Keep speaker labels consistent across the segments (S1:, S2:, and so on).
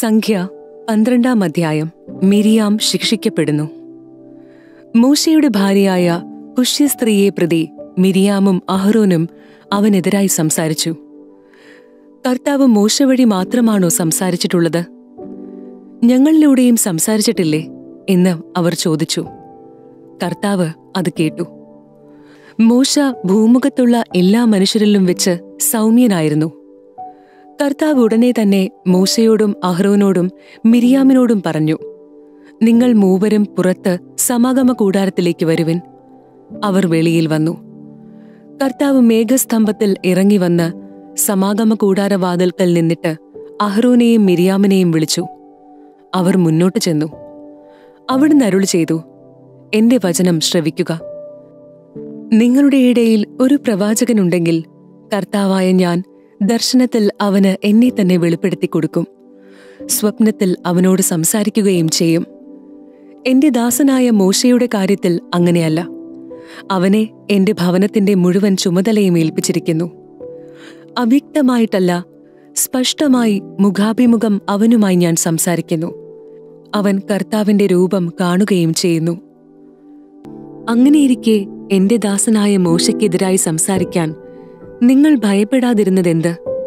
S1: സംഖ്യ പന്ത്രണ്ടാം അധ്യായം മിരിയാം ശിക്ഷിക്കപ്പെടുന്നു മൂശയുടെ ഭാര്യയായ പുഷ്യസ്ത്രീയെ പ്രതി മിരിയാമും അഹ്റോനും അവനെതിരായി സംസാരിച്ചു കർത്താവ് മൂശ വഴി മാത്രമാണോ സംസാരിച്ചിട്ടുള്ളത് ഞങ്ങളിലൂടെയും സംസാരിച്ചിട്ടില്ലേ എന്ന് അവർ ചോദിച്ചു കർത്താവ് അത് കേട്ടു മൂശ ഭൂമുഖത്തുള്ള എല്ലാ മനുഷ്യരിലും വെച്ച് സൗമ്യനായിരുന്നു കർത്താവ് ഉടനെ തന്നെ മൂശയോടും അഹ്റോനോടും മിരിയാമിനോടും പറഞ്ഞു നിങ്ങൾ മൂവരും പുറത്ത് സമാഗമ കൂടാരത്തിലേക്ക് വരുവിൻ അവർ വെളിയിൽ വന്നു കർത്താവ് മേഘസ്തംഭത്തിൽ ഇറങ്ങി വന്ന് സമാഗമ കൂടാരവാതിൽക്കൽ നിന്നിട്ട് അഹ്റോനെയും മിരിയാമിനെയും വിളിച്ചു അവർ മുന്നോട്ട് ചെന്നു അവിടുന്ന് അരുളി ചെയ്തു എന്റെ വചനം ശ്രവിക്കുക നിങ്ങളുടെ ഇടയിൽ ഒരു പ്രവാചകനുണ്ടെങ്കിൽ കർത്താവായ ഞാൻ ദർശനത്തിൽ അവന് എന്നെ തന്നെ വെളിപ്പെടുത്തി കൊടുക്കും സ്വപ്നത്തിൽ അവനോട് സംസാരിക്കുകയും ചെയ്യും എന്റെ ദാസനായ മോശയുടെ കാര്യത്തിൽ അങ്ങനെയല്ല അവനെ എന്റെ ഭവനത്തിന്റെ മുഴുവൻ ചുമതലയും ഏൽപ്പിച്ചിരിക്കുന്നു അവ്യക്തമായിട്ടല്ല സ്പഷ്ടമായി മുഖാഭിമുഖം അവനുമായി ഞാൻ സംസാരിക്കുന്നു അവൻ കർത്താവിന്റെ രൂപം കാണുകയും ചെയ്യുന്നു അങ്ങനെയിരിക്കെ എന്റെ ദാസനായ മോശയ്ക്കെതിരായി സംസാരിക്കാൻ നിങ്ങൾ ഭയപ്പെടാതിരുന്നതെന്ത്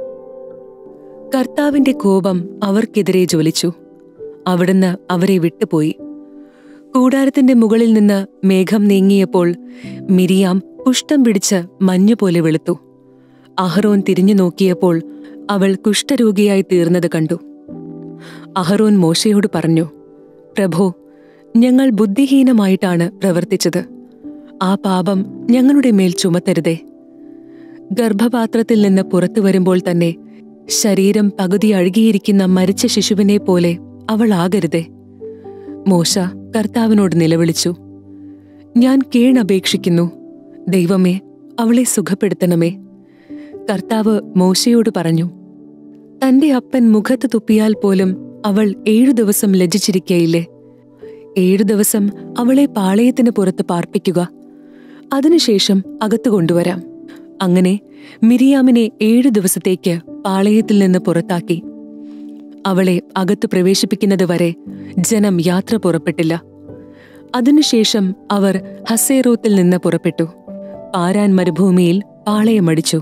S1: കർത്താവിന്റെ കോപം അവർക്കെതിരെ ജ്വലിച്ചു അവിടുന്ന് അവരെ വിട്ടുപോയി കൂടാരത്തിന്റെ മുകളിൽ നിന്ന് മേഘം നീങ്ങിയപ്പോൾ മിരിയാം പുഷ്ടം പിടിച്ച് മഞ്ഞുപോലെ വെളുത്തു അഹറോൻ തിരിഞ്ഞു നോക്കിയപ്പോൾ അവൾ കുഷ്ഠരോഗിയായി തീർന്നത് കണ്ടു അഹറോൻ മോശയോട് പറഞ്ഞു പ്രഭോ ഞങ്ങൾ ബുദ്ധിഹീനമായിട്ടാണ് പ്രവർത്തിച്ചത് ആ പാപം ഞങ്ങളുടെ മേൽ ചുമത്തരുതേ ഗർഭപാത്രത്തിൽ നിന്ന് പുറത്തു വരുമ്പോൾ തന്നെ ശരീരം പകുതി അഴുകിയിരിക്കുന്ന മരിച്ച ശിശുവിനെ പോലെ അവൾ ആകരുതേ മോശ കർത്താവിനോട് നിലവിളിച്ചു ഞാൻ കീഴപേക്ഷിക്കുന്നു ദൈവമേ അവളെ സുഖപ്പെടുത്തണമേ കർത്താവ് മോശയോട് പറഞ്ഞു തന്റെ അപ്പൻ മുഖത്ത് തുപ്പിയാൽ പോലും അവൾ ഏഴു ദിവസം ലജ്ജിച്ചിരിക്കയില്ലേ ഏഴു ദിവസം അവളെ പാളയത്തിന് പുറത്ത് പാർപ്പിക്കുക അതിനുശേഷം അകത്തു കൊണ്ടുവരാം അങ്ങനെ മിരിയാമിനെ ഏഴു ദിവസത്തേക്ക് പാളയത്തിൽ നിന്ന് പുറത്താക്കി അവളെ അകത്തു പ്രവേശിപ്പിക്കുന്നത് വരെ ജനം യാത്ര പുറപ്പെട്ടില്ല അതിനുശേഷം അവർ ഹസേറോത്തിൽ നിന്ന് പുറപ്പെട്ടു പാരാൻ മരുഭൂമിയിൽ പാളയമടിച്ചു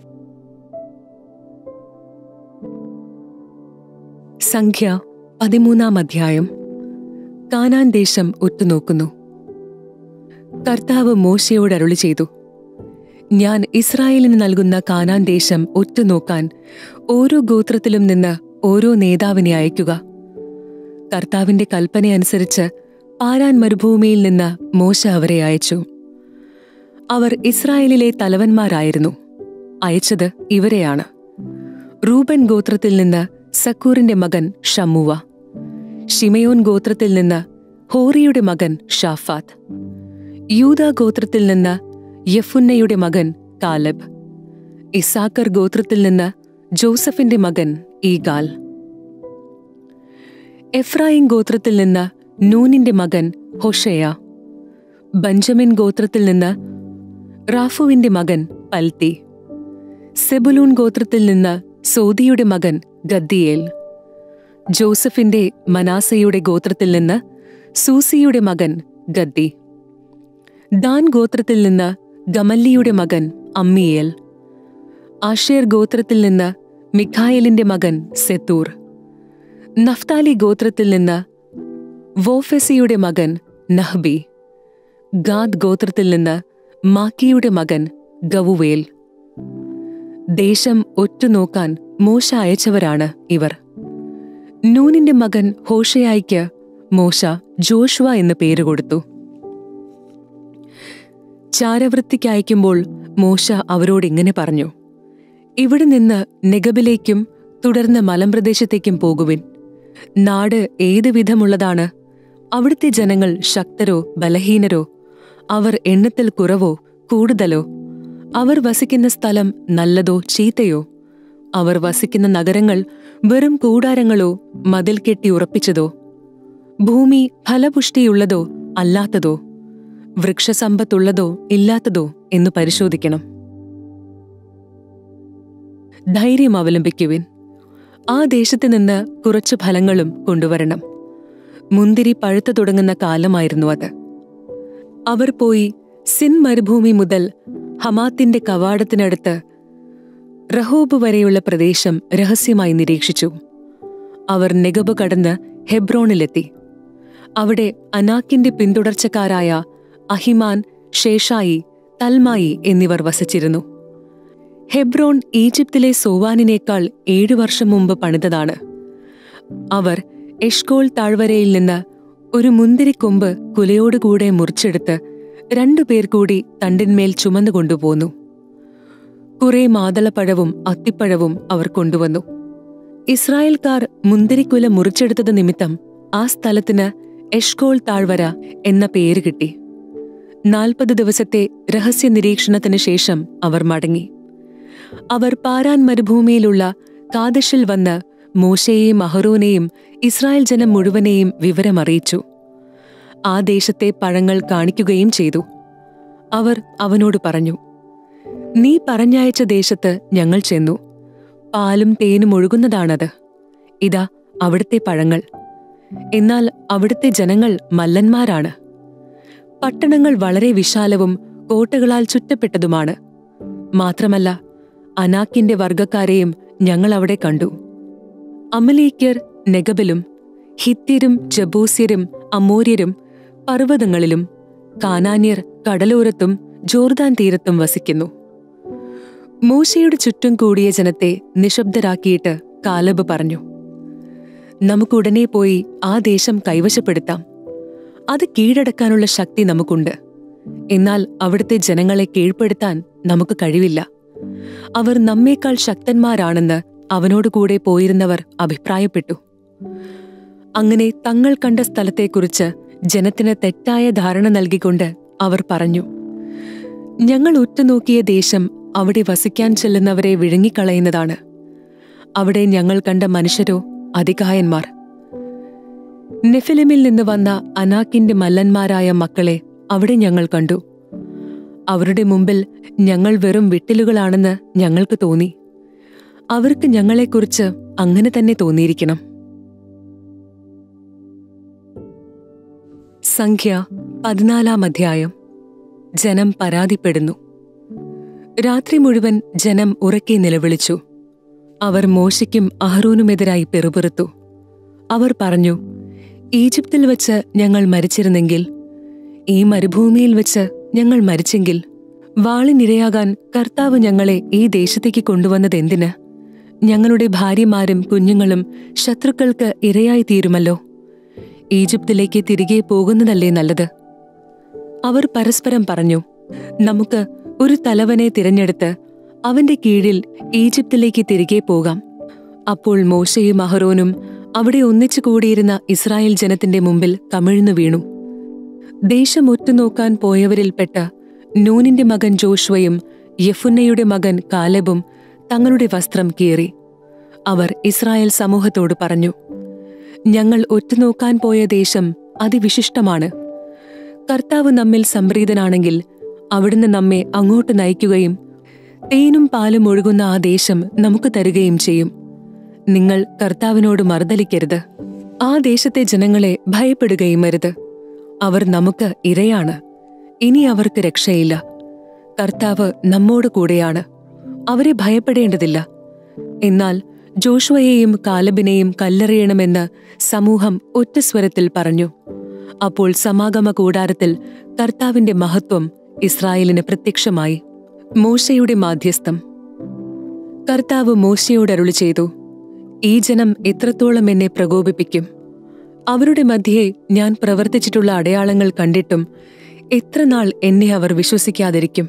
S1: സംഖ്യ പതിമൂന്നാം അധ്യായം കാനാൻ ദേശം ഒത്തുനോക്കുന്നു കർത്താവ് മോശയോട് അരുളി ചെയ്തു ഞാൻ ഇസ്രായേലിന് നൽകുന്ന കാനാൻ ദേശം ഒറ്റുനോക്കാൻ ഓരോ ഗോത്രത്തിലും നിന്ന് ഓരോ നേതാവിനെ അയക്കുക കർത്താവിന്റെ കൽപ്പനയനുസരിച്ച് പാരാൻ മരുഭൂമിയിൽ നിന്ന് മോശ അവരെ അയച്ചു അവർ ഇസ്രായേലിലെ തലവന്മാരായിരുന്നു അയച്ചത് ഇവരെയാണ് റൂബൻ ഗോത്രത്തിൽ നിന്ന് സക്കൂറിന്റെ മകൻ ഷമ്മുവ ഷിമയോൻ ഗോത്രത്തിൽ നിന്ന് ഹോറിയുടെ മകൻ ഷാഫാത്ത് യൂത ഗോത്രത്തിൽ നിന്ന് യഫുന്നയുടെ മകൻ കാലബ് ഇസാക്കർ ഗോത്രത്തിൽ നിന്ന് ജോസഫിന്റെ മകൻ ഈഗാൽ എഫ്രായിം ഗോത്രത്തിൽ നിന്ന് നൂനിന്റെ മകൻ ഹൊഷയ ബഞ്ചമിൻ ഗോത്രത്തിൽ നിന്ന് റാഫുവിന്റെ മകൻ പൽത്തി സെബുലൂൺ ഗോത്രത്തിൽ നിന്ന് സോദിയുടെ മകൻ ഗദ്ദിയേൽ ജോസഫിന്റെ മനാസയുടെ ഗോത്രത്തിൽ നിന്ന് സൂസിയുടെ മകൻ ഗദ്ദി ദാൻ ഗോത്രത്തിൽ നിന്ന് ഗമല്ലിയുടെ മകൻ അമ്മിയേൽ ആഷേർ ഗോത്രത്തിൽ നിന്ന് മിഖായലിന്റെ മകൻ സെത്തൂർ നഫ്താലി ഗോത്രത്തിൽ നിന്ന് വോഫെസിയുടെ മകൻ നഹ്ബി ഗാദ് ഗോത്രത്തിൽ നിന്ന് മാക്കിയുടെ മകൻ ഗവുവേൽ ദേശം ഒറ്റുനോക്കാൻ മോശ അയച്ചവരാണ് ഇവർ നൂനിന്റെ മകൻ ഹോഷയായിക്ക് മോശ ജോഷുവ എന്ന് പേര് കൊടുത്തു ചാരവൃത്തിക്കയക്കുമ്പോൾ മോശ അവരോട് ഇങ്ങനെ പറഞ്ഞു ഇവിടെ നിന്ന് നെഗബിലേക്കും തുടർന്ന് മലമ്പ്രദേശത്തേക്കും പോകുവിൻ നാട് ഏത് വിധമുള്ളതാണ് അവിടുത്തെ ജനങ്ങൾ ശക്തരോ ബലഹീനരോ അവർ എണ്ണത്തിൽ കുറവോ കൂടുതലോ അവർ വസിക്കുന്ന സ്ഥലം നല്ലതോ ചീത്തയോ അവർ വസിക്കുന്ന നഗരങ്ങൾ വെറും കൂടാരങ്ങളോ മതിൽ കെട്ടി ഉറപ്പിച്ചതോ ഭൂമി ഫലപുഷ്ടിയുള്ളതോ അല്ലാത്തതോ വൃക്ഷസമ്പത്തുള്ളതോ ഇല്ലാത്തതോ എന്ന് പരിശോധിക്കണം ധൈര്യം അവലംബിക്കുവിൻ ആ ദേശത്ത് നിന്ന് കുറച്ചു ഫലങ്ങളും കൊണ്ടുവരണം മുന്തിരി പഴുത്തു തുടങ്ങുന്ന കാലമായിരുന്നു അത് അവർ പോയി സിൻ മരുഭൂമി മുതൽ ഹമാത്തിന്റെ കവാടത്തിനടുത്ത് റഹോബ് വരെയുള്ള പ്രദേശം രഹസ്യമായി നിരീക്ഷിച്ചു അവർ നെഗബ് കടന്ന് ഹെബ്രോണിലെത്തി അവിടെ അനാക്കിന്റെ പിന്തുടർച്ചക്കാരായ അഹിമാൻ ഷേഷായി തൽമായി എന്നിവർ വസിച്ചിരുന്നു ഹെബ്രോൺ ഈജിപ്തിലെ സോവാനിനേക്കാൾ ഏഴു വർഷം മുമ്പ് പണിതതാണ് അവർ എഷ്കോൾ താഴ്വരയിൽ നിന്ന് ഒരു മുന്തിരിക്കൊമ്പ് കുലയോടുകൂടെ മുറിച്ചെടുത്ത് രണ്ടുപേർ കൂടി തണ്ടിന്മേൽ ചുമന്നുകൊണ്ടുപോന്നു കുറെ മാതളപ്പഴവും അത്തിപ്പഴവും അവർ കൊണ്ടുവന്നു ഇസ്രായേൽക്കാർ മുന്തിരിക്കുല മുറിച്ചെടുത്തത് നിമിത്തം ആ സ്ഥലത്തിന് എഷ്കോൾ താഴ്വര എന്ന പേര് കിട്ടി നാൽപ്പത് ദിവസത്തെ രഹസ്യ നിരീക്ഷണത്തിന് ശേഷം അവർ മടങ്ങി അവർ പാരാൻ മരുഭൂമിയിലുള്ള കാദശിൽ വന്ന് മോശയെയും അഹറോനെയും ഇസ്രായേൽ ജനം മുഴുവനെയും വിവരമറിയിച്ചു ആ ദേശത്തെ പഴങ്ങൾ കാണിക്കുകയും ചെയ്തു അവർ അവനോട് പറഞ്ഞു നീ പറഞ്ഞയച്ച ദേശത്ത് ഞങ്ങൾ ചെന്നു പാലും തേനും ഒഴുകുന്നതാണത് ഇതാ അവിടുത്തെ പഴങ്ങൾ എന്നാൽ അവിടുത്തെ ജനങ്ങൾ മല്ലന്മാരാണ് പട്ടണങ്ങൾ വളരെ വിശാലവും കോട്ടകളാൽ ചുറ്റപ്പെട്ടതുമാണ് മാത്രമല്ല അനാക്കിന്റെ വർഗക്കാരെയും ഞങ്ങൾ അവിടെ കണ്ടു അമലേക്യർ നെഗബലും ഹിത്യരും ജബൂസ്യരും അമോര്യരും പർവ്വതങ്ങളിലും കാനാന്യർ കടലോരത്തും ജോർദാൻ തീരത്തും വസിക്കുന്നു മൂശയുടെ ചുറ്റും കൂടിയ ജനത്തെ നിശബ്ദരാക്കിയിട്ട് കാലബ് പറഞ്ഞു നമുക്കുടനെ പോയി ആ ദേശം കൈവശപ്പെടുത്താം അത് കീഴടക്കാനുള്ള ശക്തി നമുക്കുണ്ട് എന്നാൽ അവിടുത്തെ ജനങ്ങളെ കീഴ്പ്പെടുത്താൻ നമുക്ക് കഴിവില്ല അവർ നമ്മേക്കാൾ ശക്തന്മാരാണെന്ന് അവനോട് കൂടെ പോയിരുന്നവർ അഭിപ്രായപ്പെട്ടു അങ്ങനെ തങ്ങൾ കണ്ട സ്ഥലത്തെക്കുറിച്ച് ജനത്തിന് തെറ്റായ ധാരണ നൽകിക്കൊണ്ട് അവർ പറഞ്ഞു ഞങ്ങൾ ഉറ്റുനോക്കിയ ദേശം അവിടെ വസിക്കാൻ ചെല്ലുന്നവരെ വിഴുങ്ങിക്കളയുന്നതാണ് അവിടെ ഞങ്ങൾ കണ്ട മനുഷ്യരോ അതികായന്മാർ നെഫിലിമിൽ നിന്ന് വന്ന അനാക്കിന്റെ മല്ലന്മാരായ മക്കളെ അവിടെ ഞങ്ങൾ കണ്ടു അവരുടെ മുമ്പിൽ ഞങ്ങൾ വെറും വിട്ടിലുകളാണെന്ന് ഞങ്ങൾക്ക് തോന്നി അവർക്ക് ഞങ്ങളെക്കുറിച്ച് അങ്ങനെ തന്നെ തോന്നിയിരിക്കണം സംഖ്യ പതിനാലാം അധ്യായം ജനം പരാതിപ്പെടുന്നു രാത്രി മുഴുവൻ ജനം ഉറക്കെ നിലവിളിച്ചു അവർ മോശയ്ക്കും അഹ്റോനുമെതിരായി പെറുപെറുത്തു അവർ പറഞ്ഞു ഈജിപ്തിൽ വച്ച് ഞങ്ങൾ മരിച്ചിരുന്നെങ്കിൽ ഈ മരുഭൂമിയിൽ വച്ച് ഞങ്ങൾ മരിച്ചെങ്കിൽ വാളിനിരയാകാൻ കർത്താവ് ഞങ്ങളെ ഈ ദേശത്തേക്ക് കൊണ്ടുവന്നതെന്തിന് ഞങ്ങളുടെ ഭാര്യമാരും കുഞ്ഞുങ്ങളും ശത്രുക്കൾക്ക് ഇരയായി തീരുമല്ലോ ഈജിപ്തിലേക്ക് തിരികെ പോകുന്നതല്ലേ നല്ലത് അവർ പരസ്പരം പറഞ്ഞു നമുക്ക് ഒരു തലവനെ തിരഞ്ഞെടുത്ത് അവന്റെ കീഴിൽ ഈജിപ്തിലേക്ക് തിരികെ പോകാം അപ്പോൾ മോശയും അഹറോനും അവിടെ ഒന്നിച്ചു കൂടിയിരുന്ന ഇസ്രായേൽ ജനത്തിന്റെ മുമ്പിൽ കമിഴ്ന്നു വീണു ദേശം ഒറ്റുനോക്കാൻ പോയവരിൽപ്പെട്ട നൂനിന്റെ മകൻ ജോഷ്വയും യഫുന്നയുടെ മകൻ കാലബും തങ്ങളുടെ വസ്ത്രം കീറി അവർ ഇസ്രായേൽ സമൂഹത്തോട് പറഞ്ഞു ഞങ്ങൾ ഒറ്റുനോക്കാൻ പോയ ദേശം അതിവിശിഷ്ടമാണ് കർത്താവ് നമ്മിൽ സംപ്രീതനാണെങ്കിൽ അവിടുന്ന് നമ്മെ അങ്ങോട്ട് നയിക്കുകയും തേനും പാലും ഒഴുകുന്ന ആ ദേശം നമുക്ക് തരുകയും ചെയ്യും നിങ്ങൾ കർത്താവിനോട് മറുതലിക്കരുത് ആ ദേശത്തെ ജനങ്ങളെ ഭയപ്പെടുകയും അരുത് അവർ നമുക്ക് ഇരയാണ് ഇനി അവർക്ക് രക്ഷയില്ല കർത്താവ് നമ്മോട് കൂടെയാണ് അവരെ ഭയപ്പെടേണ്ടതില്ല എന്നാൽ ജോഷുവയെയും കാലബിനെയും കല്ലെറിയണമെന്ന് സമൂഹം ഒറ്റസ്വരത്തിൽ പറഞ്ഞു അപ്പോൾ സമാഗമ കൂടാരത്തിൽ കർത്താവിന്റെ മഹത്വം ഇസ്രായേലിന് പ്രത്യക്ഷമായി മോശയുടെ മാധ്യസ്ഥം കർത്താവ് മോശയോട് അരുളി ചെയ്തു ഈ ജനം എത്രത്തോളം എന്നെ പ്രകോപിപ്പിക്കും അവരുടെ മധ്യേ ഞാൻ പ്രവർത്തിച്ചിട്ടുള്ള അടയാളങ്ങൾ കണ്ടിട്ടും എത്ര നാൾ എന്നെ അവർ വിശ്വസിക്കാതിരിക്കും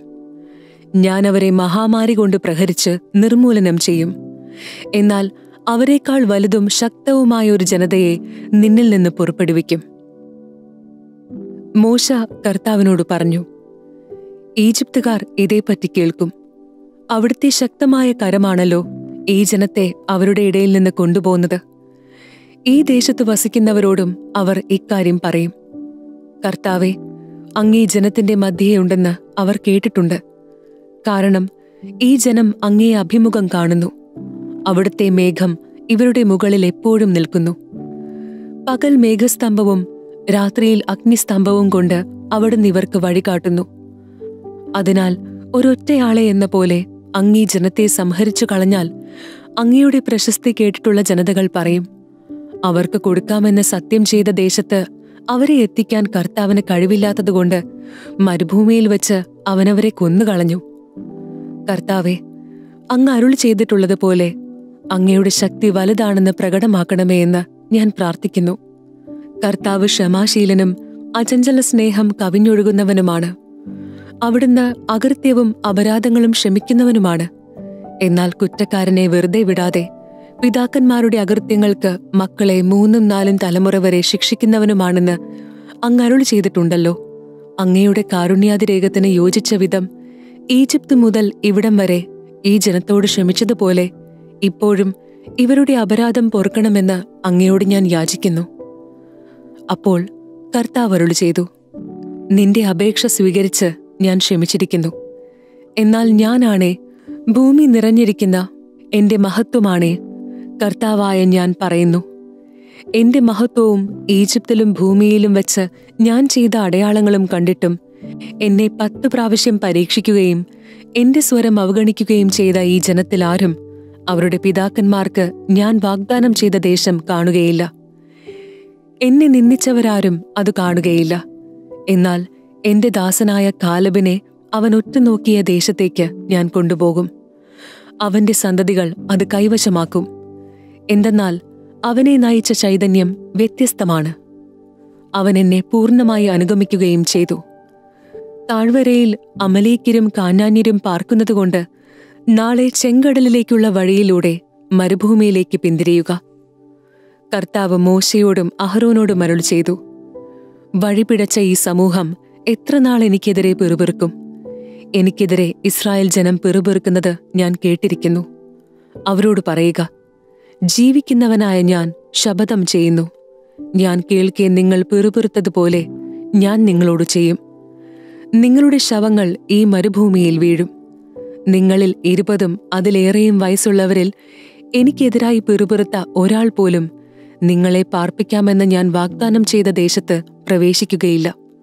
S1: ഞാൻ അവരെ മഹാമാരി കൊണ്ട് പ്രഹരിച്ച് നിർമൂലനം ചെയ്യും എന്നാൽ അവരെക്കാൾ വലുതും ശക്തവുമായ ഒരു ജനതയെ നിന്നിൽ നിന്ന് പുറപ്പെടുവിക്കും മോശ കർത്താവിനോട് പറഞ്ഞു ഈജിപ്തുകാർ ഇതേപ്പറ്റി കേൾക്കും അവിടുത്തെ ശക്തമായ കരമാണല്ലോ ഈ ജനത്തെ അവരുടെ ഇടയിൽ നിന്ന് കൊണ്ടുപോകുന്നത് ഈ ദേശത്ത് വസിക്കുന്നവരോടും അവർ ഇക്കാര്യം പറയും കർത്താവെ അങ്ങേ ജനത്തിന്റെ മധ്യയുണ്ടെന്ന് അവർ കേട്ടിട്ടുണ്ട് കാരണം ഈ ജനം അങ്ങേ അഭിമുഖം കാണുന്നു അവിടുത്തെ മേഘം ഇവരുടെ മുകളിൽ എപ്പോഴും നിൽക്കുന്നു പകൽ മേഘസ്തംഭവും രാത്രിയിൽ അഗ്നിസ്തംഭവും കൊണ്ട് അവിടുന്ന് ഇവർക്ക് വഴികാട്ടുന്നു അതിനാൽ ഒരൊറ്റയാളെ എന്ന പോലെ അങ്ങീ ജനത്തെ സംഹരിച്ചു കളഞ്ഞാൽ അങ്ങയുടെ പ്രശസ്തി കേട്ടിട്ടുള്ള ജനതകൾ പറയും അവർക്ക് കൊടുക്കാമെന്ന് സത്യം ചെയ്ത ദേശത്ത് അവരെ എത്തിക്കാൻ കർത്താവിന് കഴിവില്ലാത്തതുകൊണ്ട് മരുഭൂമിയിൽ വെച്ച് അവനവരെ കൊന്നുകളഞ്ഞു കർത്താവെ അങ്ങ് അരുൾ ചെയ്തിട്ടുള്ളതുപോലെ അങ്ങയുടെ ശക്തി വലുതാണെന്ന് പ്രകടമാക്കണമേ എന്ന് ഞാൻ പ്രാർത്ഥിക്കുന്നു കർത്താവ് ക്ഷമാശീലനും അചഞ്ചല സ്നേഹം കവിഞ്ഞൊഴുകുന്നവനുമാണ് അവിടുന്ന് അകൃത്യവും അപരാധങ്ങളും ക്ഷമിക്കുന്നവനുമാണ് എന്നാൽ കുറ്റക്കാരനെ വെറുതെ വിടാതെ പിതാക്കന്മാരുടെ അകൃത്യങ്ങൾക്ക് മക്കളെ മൂന്നും നാലും തലമുറ വരെ ശിക്ഷിക്കുന്നവനുമാണെന്ന് അങ്ങ് അരുൾ ചെയ്തിട്ടുണ്ടല്ലോ അങ്ങയുടെ കാരുണ്യാതിരേകത്തിന് യോജിച്ച വിധം ഈജിപ്ത് മുതൽ ഇവിടം വരെ ഈ ജനത്തോട് ക്ഷമിച്ചതുപോലെ ഇപ്പോഴും ഇവരുടെ അപരാധം പൊറുക്കണമെന്ന് അങ്ങയോട് ഞാൻ യാചിക്കുന്നു അപ്പോൾ കർത്താവ് അരുളി ചെയ്തു നിന്റെ അപേക്ഷ സ്വീകരിച്ച് ഞാൻ ക്ഷമിച്ചിരിക്കുന്നു എന്നാൽ ഞാനാണേ ഭൂമി നിറഞ്ഞിരിക്കുന്ന എന്റെ മഹത്വമാണേ കർത്താവായ ഞാൻ പറയുന്നു എന്റെ മഹത്വവും ഈജിപ്തിലും ഭൂമിയിലും വെച്ച് ഞാൻ ചെയ്ത അടയാളങ്ങളും കണ്ടിട്ടും എന്നെ പത്ത് പ്രാവശ്യം പരീക്ഷിക്കുകയും എന്റെ സ്വരം അവഗണിക്കുകയും ചെയ്ത ഈ ജനത്തിൽ ആരും അവരുടെ പിതാക്കന്മാർക്ക് ഞാൻ വാഗ്ദാനം ചെയ്ത ദേശം കാണുകയില്ല എന്നെ നിന്ദിച്ചവരാരും അത് കാണുകയില്ല എന്നാൽ എന്റെ ദാസനായ കാലബിനെ അവൻ ഒറ്റുനോക്കിയ ദേശത്തേക്ക് ഞാൻ കൊണ്ടുപോകും അവന്റെ സന്തതികൾ അത് കൈവശമാക്കും എന്തെന്നാൽ അവനെ നയിച്ച ചൈതന്യം വ്യത്യസ്തമാണ് അവൻ എന്നെ പൂർണ്ണമായി അനുഗമിക്കുകയും ചെയ്തു താഴ്വരയിൽ അമലേക്കിരും കാനാന്യരും പാർക്കുന്നതുകൊണ്ട് നാളെ ചെങ്കടലിലേക്കുള്ള വഴിയിലൂടെ മരുഭൂമിയിലേക്ക് പിന്തിരിയുക കർത്താവ് മോശയോടും അഹ്റോനോടും അരുൾ ചെയ്തു വഴിപിടച്ച ഈ സമൂഹം എത്ര നാൾ എനിക്കെതിരെ പിറുപിറുക്കും എനിക്കെതിരെ ഇസ്രായേൽ ജനം പിറുപിറുക്കുന്നത് ഞാൻ കേട്ടിരിക്കുന്നു അവരോട് പറയുക ജീവിക്കുന്നവനായ ഞാൻ ശപഥം ചെയ്യുന്നു ഞാൻ കേൾക്കെ നിങ്ങൾ പിറുപിറുത്തതുപോലെ ഞാൻ നിങ്ങളോട് ചെയ്യും നിങ്ങളുടെ ശവങ്ങൾ ഈ മരുഭൂമിയിൽ വീഴും നിങ്ങളിൽ ഇരുപതും അതിലേറെയും വയസ്സുള്ളവരിൽ എനിക്കെതിരായി പിറുപിറുത്ത ഒരാൾ പോലും നിങ്ങളെ പാർപ്പിക്കാമെന്ന് ഞാൻ വാഗ്ദാനം ചെയ്ത ദേശത്ത് പ്രവേശിക്കുകയില്ല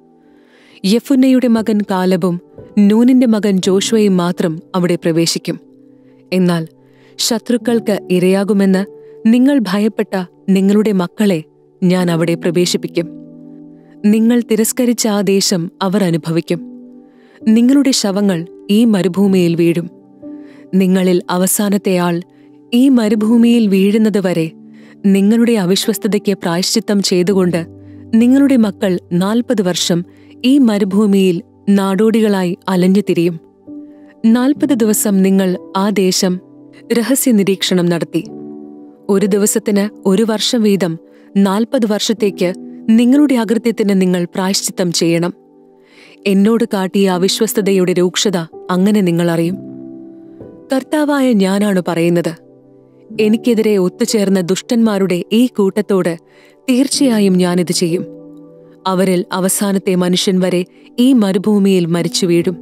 S1: യഫുന്നയുടെ മകൻ കാലബും നൂനിന്റെ മകൻ ജോഷുവയും മാത്രം അവിടെ പ്രവേശിക്കും എന്നാൽ ശത്രുക്കൾക്ക് ഇരയാകുമെന്ന് നിങ്ങൾ ഭയപ്പെട്ട നിങ്ങളുടെ മക്കളെ ഞാൻ അവിടെ പ്രവേശിപ്പിക്കും നിങ്ങൾ തിരസ്കരിച്ച ആ ദേശം അവർ അനുഭവിക്കും നിങ്ങളുടെ ശവങ്ങൾ ഈ മരുഭൂമിയിൽ വീഴും നിങ്ങളിൽ അവസാനത്തെ ആൾ ഈ മരുഭൂമിയിൽ വീഴുന്നതുവരെ നിങ്ങളുടെ അവിശ്വസ്തതയ്ക്ക് പ്രായശ്ചിത്തം ചെയ്തുകൊണ്ട് നിങ്ങളുടെ മക്കൾ നാൽപ്പത് വർഷം ഈ മരുഭൂമിയിൽ നാടോടികളായി അലഞ്ഞു തിരിയും നാൽപ്പത് ദിവസം നിങ്ങൾ ആ ദേശം രഹസ്യ നിരീക്ഷണം നടത്തി ഒരു ദിവസത്തിന് ഒരു വർഷം വീതം നാൽപ്പത് വർഷത്തേക്ക് നിങ്ങളുടെ അകൃത്യത്തിന് നിങ്ങൾ പ്രായശ്ചിത്തം ചെയ്യണം എന്നോട് കാട്ടിയ അവിശ്വസ്തതയുടെ രൂക്ഷത അങ്ങനെ നിങ്ങൾ അറിയും കർത്താവായ ഞാനാണ് പറയുന്നത് എനിക്കെതിരെ ഒത്തുചേർന്ന ദുഷ്ടന്മാരുടെ ഈ കൂട്ടത്തോട് തീർച്ചയായും ഞാനിത് ചെയ്യും അവരിൽ അവസാനത്തെ മനുഷ്യൻ വരെ ഈ മരുഭൂമിയിൽ മരിച്ചു വീഴും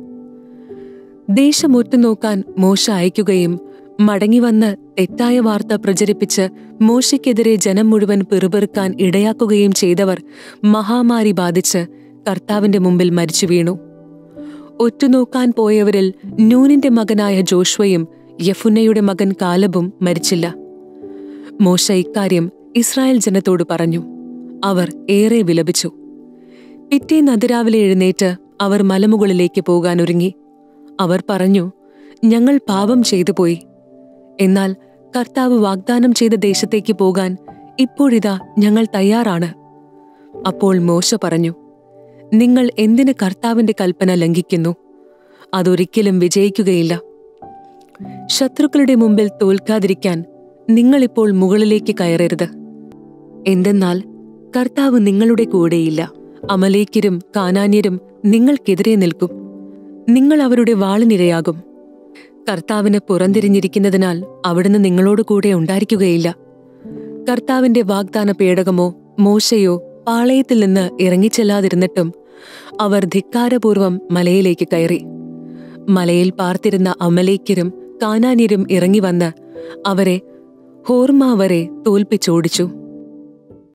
S1: ദേശം ഒറ്റുനോക്കാൻ മോശ അയക്കുകയും മടങ്ങിവന്ന് തെറ്റായ വാർത്ത പ്രചരിപ്പിച്ച് മോശയ്ക്കെതിരെ ജനം മുഴുവൻ പിറുപിറുക്കാൻ ഇടയാക്കുകയും ചെയ്തവർ മഹാമാരി ബാധിച്ച് കർത്താവിന്റെ മുമ്പിൽ മരിച്ചു വീണു ഒറ്റുനോക്കാൻ പോയവരിൽ നൂനിന്റെ മകനായ ജോഷ്വയും യഫുന്നയുടെ മകൻ കാലബും മരിച്ചില്ല മോശ ഇക്കാര്യം ഇസ്രായേൽ ജനത്തോട് പറഞ്ഞു അവർ ഏറെ വിലപിച്ചു പിറ്റേന്ന് അതിരാവിലെ എഴുന്നേറ്റ് അവർ മലമുകളിലേക്ക് പോകാൻ ഒരുങ്ങി അവർ പറഞ്ഞു ഞങ്ങൾ പാപം ചെയ്തു പോയി എന്നാൽ കർത്താവ് വാഗ്ദാനം ചെയ്ത ദേശത്തേക്ക് പോകാൻ ഇപ്പോഴിതാ ഞങ്ങൾ തയ്യാറാണ് അപ്പോൾ മോശ പറഞ്ഞു നിങ്ങൾ എന്തിന് കർത്താവിന്റെ കൽപ്പന ലംഘിക്കുന്നു അതൊരിക്കലും വിജയിക്കുകയില്ല ശത്രുക്കളുടെ മുമ്പിൽ തോൽക്കാതിരിക്കാൻ നിങ്ങളിപ്പോൾ മുകളിലേക്ക് കയറരുത് എന്തെന്നാൽ കർത്താവ് നിങ്ങളുടെ കൂടെയില്ല അമലേക്കരും കാനാന്യരും നിങ്ങൾക്കെതിരെ നിൽക്കും നിങ്ങൾ അവരുടെ വാളിനിരയാകും കർത്താവിന് പുറംതിരിഞ്ഞിരിക്കുന്നതിനാൽ അവിടുന്ന് നിങ്ങളോട് കൂടെ ഉണ്ടായിരിക്കുകയില്ല കർത്താവിന്റെ വാഗ്ദാന പേടകമോ മോശയോ പാളയത്തിൽ നിന്ന് ഇറങ്ങിച്ചെല്ലാതിരുന്നിട്ടും അവർ ധിക്കാരപൂർവം മലയിലേക്ക് കയറി മലയിൽ പാർത്തിരുന്ന അമലേക്കരും കാനാന്യരും ഇറങ്ങിവന്ന് അവരെ ഹോർമ അവരെ തോൽപ്പിച്ചോടിച്ചു